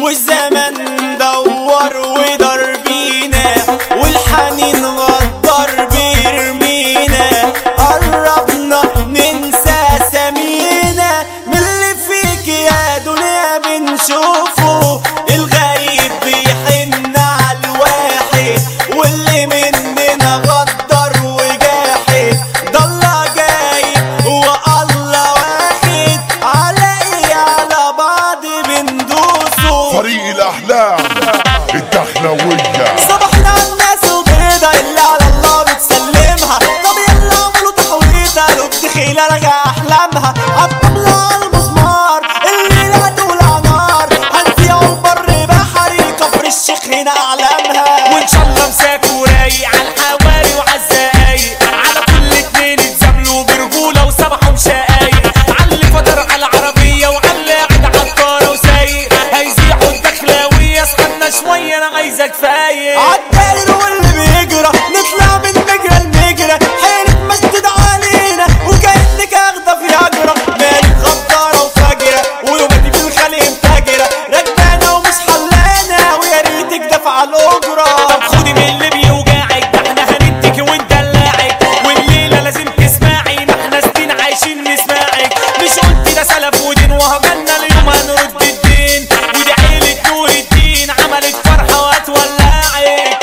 والزمن دور ودار بينا والحنين غدر بيرمينا قربنا ننسى سمينا من اللي فيك يا دنيا بنشوفه الغريب بيحن على الواحد واللي مننا غدر وجاحد ضل جاي والله واحد على ايه على بعض بندوسه فريق الاحلام الدخلوية صبحنا على الناس وبيضة اللي على الله بتسلمها طب يلا اعملوا تحويطة لو بتخيلة رجع احلامها عالطبلة على المسمار اللي لا تولع نار هنفيعوا بر بحري كفر الشيخ هنا اعلامها وان شاء الله مساك ورايق على الحواري وعلى الزقايق على كل اتنين اتزاملوا برجولة وسبحوا شقايق على اللي فطر على العربية وعلى اللي قاعد على الطارة وسايق هيزيحوا الدخلاوية اصحنا شوية انا عايزك فايق عالداير واللي بيجرى نطلع من مجرى المجرى حيرة مسجد علينا وكأنك اخدة في هجرة مالك غدارة وفجرة ويوماتي في الخلق متاجرة ركبانة ومش حلانة ويا ريتك دافعة الأجرة طب خدي من اللي بيوجعك ده احنا هنديك وندلعك والليله لازم تسمعي ما احنا سنين عايشين نسمعك مش قلت ده سلف ودين وهجنا اليوم هنرد الدين ودي عيله نور الدين عملت فرحه وهتولعك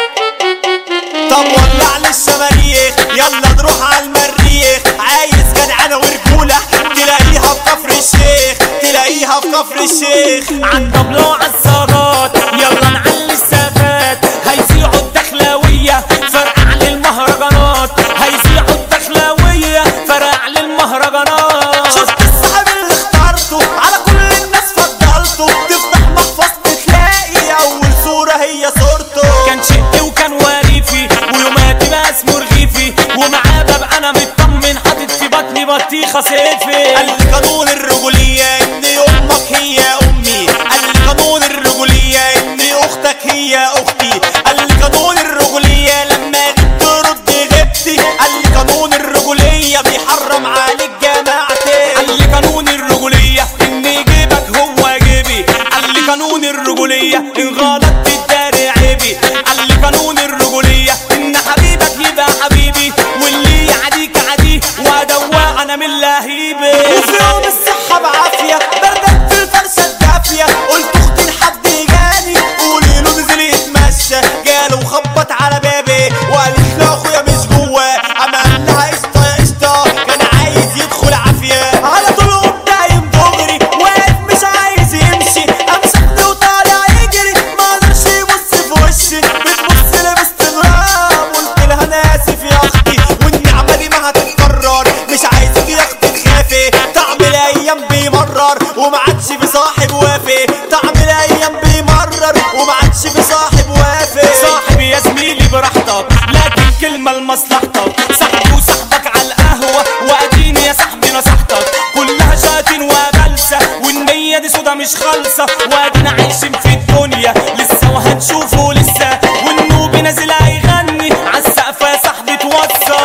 طب ولع للشماريخ يلا نروح على المريخ عايز جدعنة ورجولة تلاقيها في كفر الشيخ تلاقيها في كفر الشيخ عن طبلة عالصاجات يلا نعلي السافات هيذيعوا الدخلاوية فرقع للمهرجانات هيذيعوا الدخلاوية فرقع للمهرجانات شفت الصاحب اللي اخترته على كل الناس فضلته تفتح محفظة تلاقي أول صورة هي صورته كان شقي وكان وريفي ويوماتي بقى اسمه رغيفي ومعاه ببقى انا مطمن حاطط في بطني بطيخه صيفي قال لي قانون الرجولية إن أمك هي أمي قال لي قانون الرجولية إن أختك هي أختي قال لي قانون الرجولية لما غبت رد غبتي قال لي قانون الرجولية بيحرم عليك جماعتي قال لي قانون الرجوليه ان جيبك هو جيبي قال لي قانون الرجوليه ان غلطت الداري عيبي قال لي قانون الرجوليه ان حبيبك يبقى حبيبي واللي يعديك عديه وادوق انا من لهيبي وفي يوم الصحة بعافية بردت في الفرشة الدافية قلت اختي لحد جاني قولي له نزل يتمشى جاله وخبط على بابي وقال لي لا اخويا مش جواه اما قال لها قشطة يا قشطة كان عايز يدخل عافية على طول قمت قايم دغري واقف مش عايز يمشي قام شافني وطالع يجري ما قدرش يبص في وشي بتبص لي باستغراب قلت لها انا اسف يا اختي والنعمة دي ما هتتكرر مش عايزك يا اختي تخافي طعم الايام بيمرر وما عادش في صاحب وافي طعم الايام بيمرر وما عادش في صاحب وافي صاحبي يا زميلي براحتك لكن كلمة لمصلحتك صاحبي وصاحبك على القهوة واديني يا صاحبي نصحتك كلها شاتين وبلسة والنية دي سودا مش خالصة وادينا عايشين في الدنيا لسه وهنشوفه لسه والنوب نازل هيغني عالسقف يا صاحبي توصى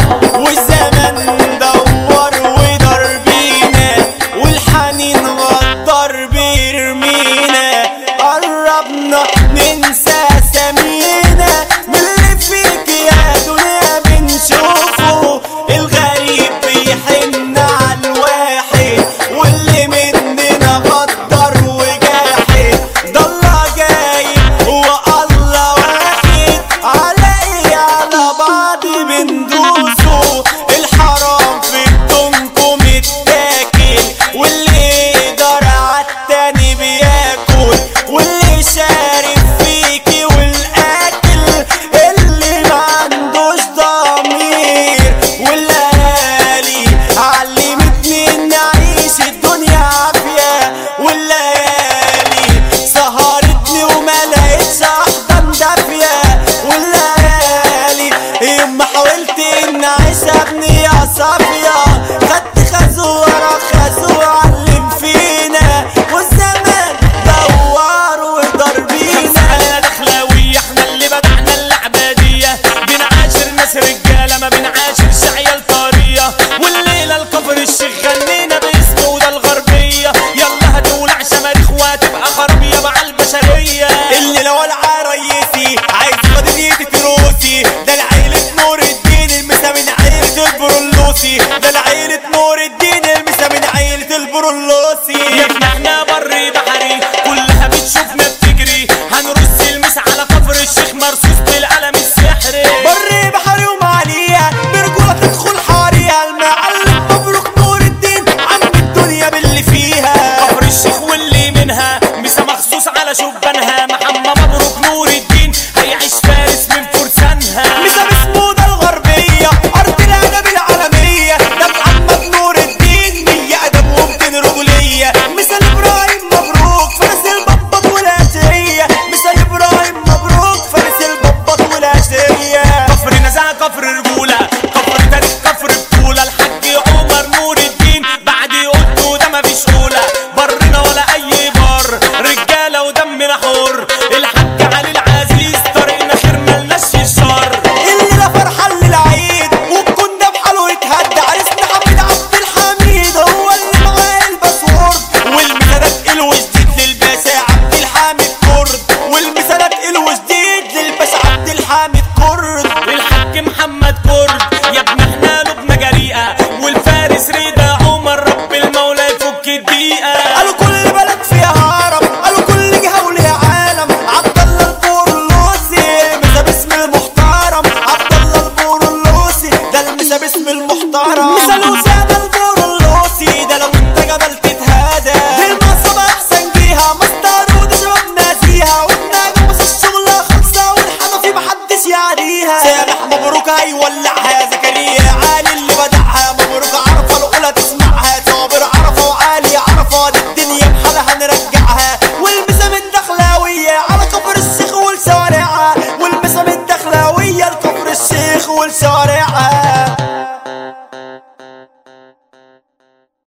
والزمن دور ودار بينا والحنين غدر بيرمينا قربنا ننسى سمينا من اللي فيك يا دنيا بنشوفه الغريب بيحن على الواحد واللي مننا غدر وجاحد ضل جاي والله سكانها مسا مخصوص على شبانها محمد مبروك نور الدين هيعيش فارس من فرسانها مسا بسمودة الغربية أرض الأدب العالمية ده محمد نور الدين مية أدب ومتين رجولية مسا إبراهيم مبروك فارس البطة والعشرية مسا إبراهيم مبروك فارس البطة والعشرية كفر نزاهة كفر رجولة كفر تاريخ كفر بطولة الحاج عمر نور الدين بعد قلته ده مفيش أولى برنا ولا أي بر رجالة ودمنا حر الحاج علي العزيز طريقنا خير ملناش الشر اللي ده فرحة للعيد والكون ده بحاله يتهدى عريسنا حميد عبد الحميد هو اللي معاه الباسورد والمسادات الوجديد للباشا عبد الحامد كرد والمسادات الوجديد للباشا عبد الحامد كرد الحاج محمد كرد يا ابن احنا لبنا جريئة والفارس رضا عمر رب المولى يفك الدقيقة قالوا كل بلد فيها هرم قالوا كل جهة وليها عالم عبد الله البورلوسي مسا باسم المحترم عبد الله البورلوسي ده المسا باسم المحترم مسا الوسادة البورلوسي ده لو انت جبل تتهادى دي المصابة احسن جيها مستر وده شباب ناسيها والنجم بس الشغلة خلصة والحنفي محدش يعريها سامح مبروك هيولعها زكريا علي اللي بدعها مبروك عرفة الأولى تسمعها صابر عرفة وعالي عرفة دي الدنيا بحالها نرجعها والمسا من الدخلاوية على كفر الشيخ والشوارعها والمسا من الدخلاوية لكفر الشيخ والشوارعها